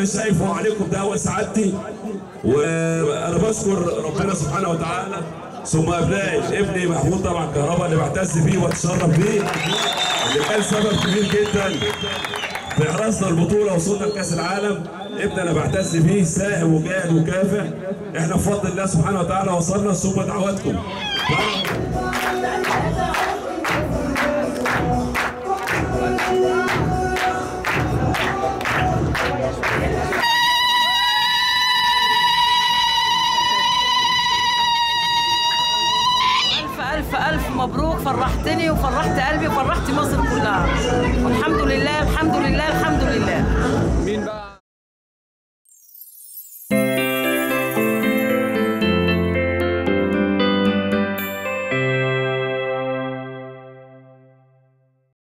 انا شايفه عليكم ده هو سعادتي وانا بشكر ربنا سبحانه وتعالى ثم ابنائي ابني محمود طبعا كهرباء اللي بعتز بيه واتشرف بيه اللي كان سبب كبير جدا في حراسنا البطوله وصولنا لكاس العالم ابني انا بعتز بيه ساهم وجاهد وكافح احنا بفضل الله سبحانه وتعالى وصلنا ثم دعواتكم ألف ألف ألف مبروك فرحتني وفرحت قلبي وفرحت مصر كلها والحمد لله الحمد لله الحمد